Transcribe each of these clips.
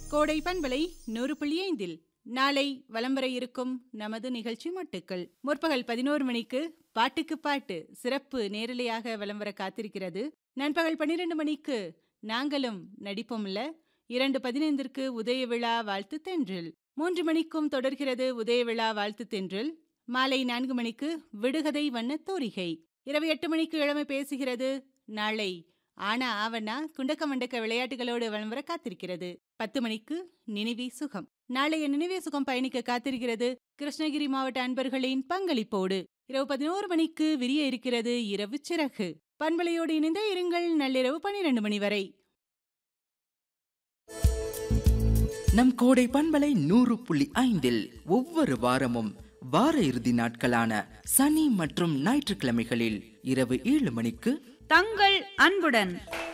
கோடை பண்பலை நூறு புள்ளி ஐந்தில் நாளை வலம் வர இருக்கும் நமது நிகழ்ச்சி மட்டுக்கள் முற்பகல் பதினோரு மணிக்கு பாட்டுக்கு பாட்டு சிறப்பு நேரலையாக வலம் வர காத்திருக்கிறது நண்பகல் பன்னிரண்டு மணிக்கு நாங்களும் நடிப்போம்ல இரண்டு பதினைந்திற்கு உதய விழா வாழ்த்து தென்றல் மூன்று மணிக்கும் தொடர்கிறது உதய விழா வாழ்த்து தென்றல் மாலை நான்கு மணிக்கு விடுகதை வண்ண தோரிகை இரவு எட்டு மணிக்கு இளமை பேசுகிறது நாளை ஆனா ஆவண்ணா குண்டக்க மண்டக்க விளையாட்டுகளோடு வலம் வர காத்திருக்கிறது பத்து மணிக்கு நினைவே சுகம் நாளைய நினைவே சுகம் பயணிக்க காத்திருக்கிறது கிருஷ்ணகிரி மாவட்ட அன்பர்களின் பங்களிப்போடு இரவு பதினோரு மணிக்கு விரிய இருக்கிறது இரவு சிறகு பண்பலையோடு இணைந்த இருங்கள் நள்ளிரவு பனிரெண்டு மணி வரை நம் கோடை பண்பலை நூறு புள்ளி ஐந்தில் ஒவ்வொரு வாரமும் வார இறுதி நாட்களான சனி மற்றும் ஞாயிற்றுக்கிழமைகளில் இரவு ஏழு மணிக்கு தங்கள் அன்புடன்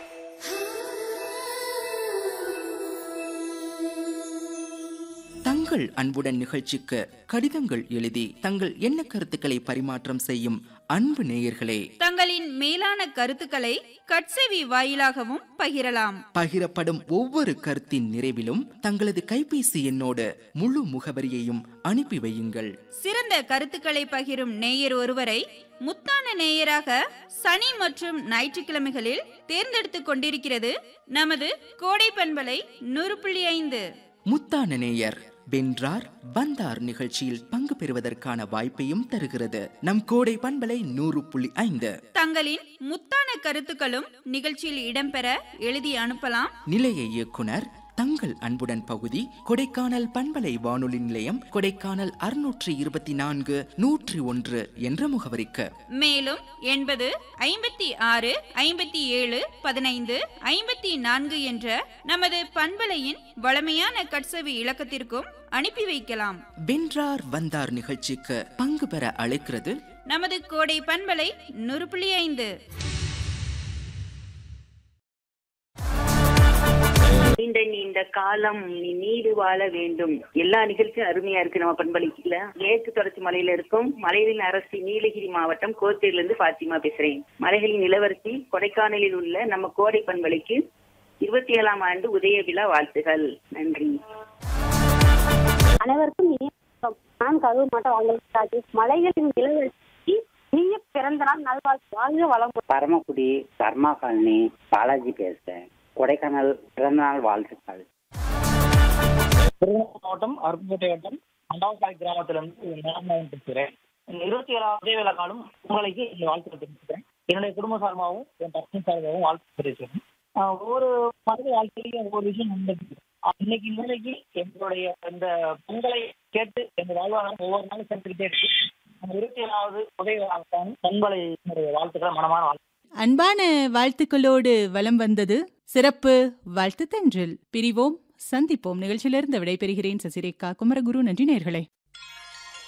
தங்கள் அன்புடன் நிகழ்ச்சிக்கு கடிதங்கள் எழுதி தங்கள் எண்ண கருத்துக்களை பரிமாற்றம் செய்யும் அன்பு நேயர்களே தங்களின் மேலான கருத்துக்களை கட்செவி வாயிலாகவும் பகிரலாம் பகிரப்படும் ஒவ்வொரு கருத்தின் நிறைவிலும் தங்களது கைபேசி எண்ணோடு முழு முகவரியையும் அனுப்பி வையுங்கள் சிறந்த கருத்துக்களை பகிரும் நேயர் ஒருவரை முத்தான நேயராக சனி மற்றும் ஞாயிற்றுக்கிழமைகளில் தேர்ந்தெடுத்துக் கொண்டிருக்கிறது நமது கோடை பண்பலை நூறு புள்ளி ஐந்து முத்தான நேயர் வென்றார் வந்தார் நிகழ்ச்சியில் பங்கு பெறுவதற்கான வாய்ப்பையும் தருகிறது நம் கோடை பண்பலை நூறு புள்ளி ஐந்து தங்களின் முத்தான கருத்துக்களும் நிகழ்ச்சியில் இடம்பெற எழுதி அனுப்பலாம் நிலைய இயக்குனர் தங்கள் அன்புடன் பகுதி கொடைக்கானல் பண்பலை வானொலி நிலையம் கொடைக்கானல் அறுநூற்றி இருபத்தி நான்கு நூற்றி ஒன்று என்ற முகவரிக்கு மேலும் எண்பது ஐம்பத்தி ஆறு ஐம்பத்தி ஏழு பதினைந்து ஐம்பத்தி நான்கு என்ற நமது பண்பலையின் வளமையான கட்சவி இலக்கத்திற்கும் அனுப்பி வைக்கலாம் வென்றார் வந்தார் நிகழ்ச்சிக்கு பங்கு பெற அழைக்கிறது நமது கோடை பண்பலை நூறு புள்ளி ஐந்து நீண்ட நீண்ட காலம் நீ நீடு வாழ வேண்டும் எல்லா நிகழ்ச்சியும் அருமையா இருக்கு நம்ம பண்பளிக்கல மேற்கு தொடர்ச்சி மலையில இருக்கும் மலைகளின் அரசி நீலகிரி மாவட்டம் கோத்தூர்ல இருந்து பாத்திமா பேசுறேன் மலைகளின் இளவரசி கொடைக்கானலில் உள்ள நம்ம கோடை பண்பளிக்கு இருபத்தி ஏழாம் ஆண்டு உதய விழா வாழ்த்துகள் நன்றி அனைவருக்கும் இனிய வணக்கம். நான் கருவு மாட்டோம் அவங்களுக்கு ராஜேஷ் மலைகளின் இளவரசி இனிய பிறந்த நாள் நல்வாழ்த்து வாழ்க வளம் பரமக்குடி கர்மா காலனி பாலாஜி பேசுறேன் கொடைக்கானல் பிறந்தநாள் வாழ்த்துக்கள் திருவண்ணாமலை மாவட்டம் அருப்புக்கோட்டை வட்டம் மண்டாவசாய் கிராமத்திலிருந்து மேலநாயகன் பேசுகிறேன் இந்த இருபத்தி ஏழாவது வேலை காலம் உங்களுக்கு இந்த வாழ்த்துக்கள் தெரிவிச்சுக்கிறேன் என்னுடைய குடும்ப சார்பாகவும் என் பசங்க சார்பாகவும் வாழ்த்து தெரிவிச்சுக்கிறேன் ஆஹ் ஒவ்வொரு மனித வாழ்க்கையிலையும் ஒவ்வொரு விஷயம் நடந்துருக்கு ஆஹ் இன்னைக்கு நிலைக்கு எங்களுடைய இந்த பொங்கலை கேட்டு எங்க வாழ்வாதாரம் ஒவ்வொரு நாளும் சேர்த்துக்கிட்டே இருக்கு அந்த இருபத்தி ஏழாவது உதவி பொங்கலை என்னுடைய வாழ்த்துக்களை மனமான வாழ்த்து அன்பான வாழ்த்துக்களோடு வலம் வந்தது சிறப்பு வாழ்த்து தென்றல் பிரிவோம் சந்திப்போம் நிகழ்ச்சியிலிருந்து விடைபெறுகிறேன் சசிரேகா குமரகுரு நன்றி நேர்களே